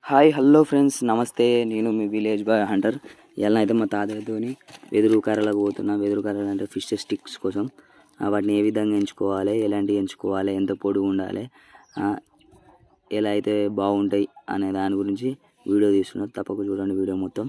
hi hello friends నమస్తే నేను మీ village boy Hunter ఇలా అయితే మా తాతయ్యతోని వెదురు కర్రలకు పోతున్నా వెదురు కర్రలు అంటే ఫిష్ స్టిక్స్ కోసం ఆ, వాటిని ఏ విధంగా ఎంచుకోవాలి ఎలాంటివి ఎంచుకోవాలి ఎంత పొడుగు ఉండాలి ఆ, ఎలా అయితే బాగుంటాయి అనే దాని గురించి వీడియో తీస్తున్నారు తప్పక చూడండి వీడియో మొత్తం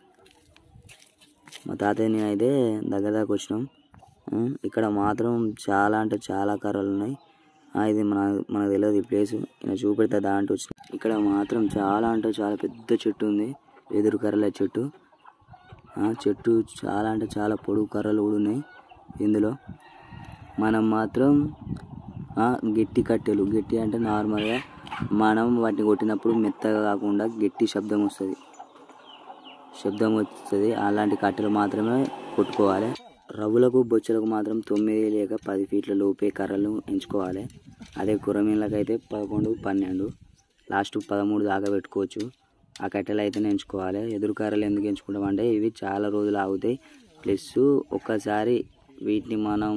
మా తాతయ్య నేనైతే దగ్గర దాకా వచ్చినాం ఉం, ఇక్కడ మాత్రం చాలా అంటే చాలా కర్రలు ఉన్నాయి ఆ, ఇది మన మనకు తెలియదు ఈ ప్లేస్ ఇలా చూపెడితే దాంట్లో వచ్చిన ఇక్కడ మాత్రం చాలా అంటే చాలా పెద్ద చెట్టు ఉంది వెదురు కర్రల చెట్టు ఆ, చెట్టు చాలా అంటే చాలా పొడుగు కర్రలు కూడా ఉన్నాయి ఇందులో మనం మాత్రం ఆ, గట్టి కట్టెలు గట్టి అంటే నార్మల్గా మనం వాటిని కొట్టినప్పుడు మెత్తగా కాకుండా గట్టి శబ్దం వస్తుంది శబ్దం వస్తుంది అలాంటి కట్టెలు మాత్రమే కొట్టుకోవాలి రవ్వులకు బొచ్చలకు మాత్రం తొమ్మిది లేక పది ఫీట్ల లోపే కర్రలు ఎంచుకోవాలి అదే కురమీన్లకు అయితే పదకొండు పన్నెండు లాస్ట్ పదమూడు దాకా పెట్టుకోవచ్చు ఆ కట్టెలు అయితేనే ఎంచుకోవాలి ఎదురు కర్రలు ఎందుకు ఎంచుకుంటాం అంటే ఇవి చాలా రోజులు ఆగుతాయి ప్లస్ ఒక్కసారి వీటిని మనం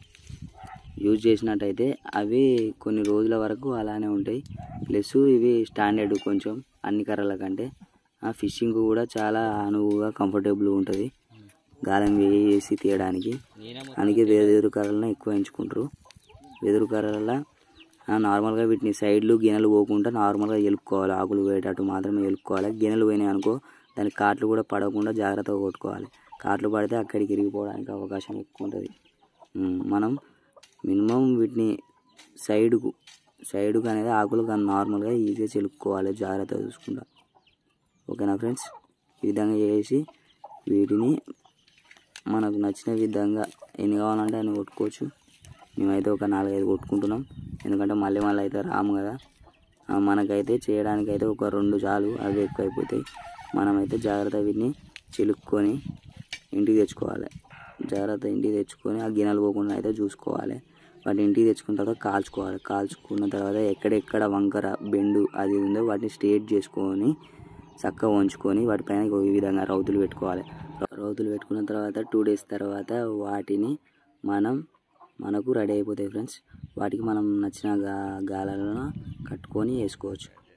యూజ్ చేసినట్టయితే అవి కొన్ని రోజుల వరకు అలానే ఉంటాయి ప్లస్ ఇవి స్టాండర్డ్ కొంచెం అన్ని కర్రల కంటే ఆ ఫిషింగ్ కూడా చాలా అనువుగా కంఫర్టబుల్ ఉంటుంది గాలం వేసి తీయడానికి అందుకే వెదురు కర్రలను ఎక్కువ ఎంచుకుంటారు వెదురు కర్రల నార్మల్గా వీటిని సైడ్లు గిన్నెలు పోకుండా నార్మల్గా ఎలుక్కోవాలి ఆకులు పోయేటట్టు మాత్రమే ఎలుక్కోవాలి గిన్నెలు పోయినాయి అనుకో దానికి కాట్లు కూడా పడకుండా జాగ్రత్తగా కొట్టుకోవాలి కాట్లు పడితే అక్కడికి ఇరిగిపోవడానికి అవకాశం ఎక్కువ ఉంటుంది ఉమ్, మనం మినిమం వీటిని సైడ్కు సైడ్కు అనేది ఆకులు కానీ నార్మల్గా ఈజీగా చెలుక్కోవాలి జాగ్రత్తగా చూసుకుంటా ఓకేనా ఫ్రెండ్స్ ఈ విధంగా చేసి వీటిని మనకు నచ్చిన విధంగా ఎన్ని కావాలంటే అన్ని కొట్టుకోవచ్చు మేమైతే ఒక నాలుగైదు కొట్టుకుంటున్నాం ఎందుకంటే మళ్ళీ మళ్ళీ అయితే రాము కదా ఆ, మనకైతే చేయడానికి అయితే ఒక రెండు చాలు అవి ఎక్కువ అయిపోతాయి మనమైతే జాగ్రత్త వీటిని చిలుక్కొని ఇంటికి తెచ్చుకోవాలి జాగ్రత్త ఇంటికి తెచ్చుకొని ఆ గిన్నెలు పోకుండా అయితే చూసుకోవాలి వాటిని ఇంటికి తెచ్చుకున్న తర్వాత కాల్చుకోవాలి కాల్చుకున్న తర్వాత ఎక్కడెక్కడ వంకర బెండు అది ఉందో వాటిని స్ట్రేట్ చేసుకొని చక్కగా ఉంచుకొని వాటిపైన ఈ విధంగా రౌతులు పెట్టుకోవాలి రౌతులు పెట్టుకున్న తర్వాత టూ డేస్ తర్వాత వాటిని మనం మనకు రెడీ అయిపోతాయి ఫ్రెండ్స్ వాటికి మనం నచ్చిన గా గాలలో కట్టుకొని వేసుకోవచ్చు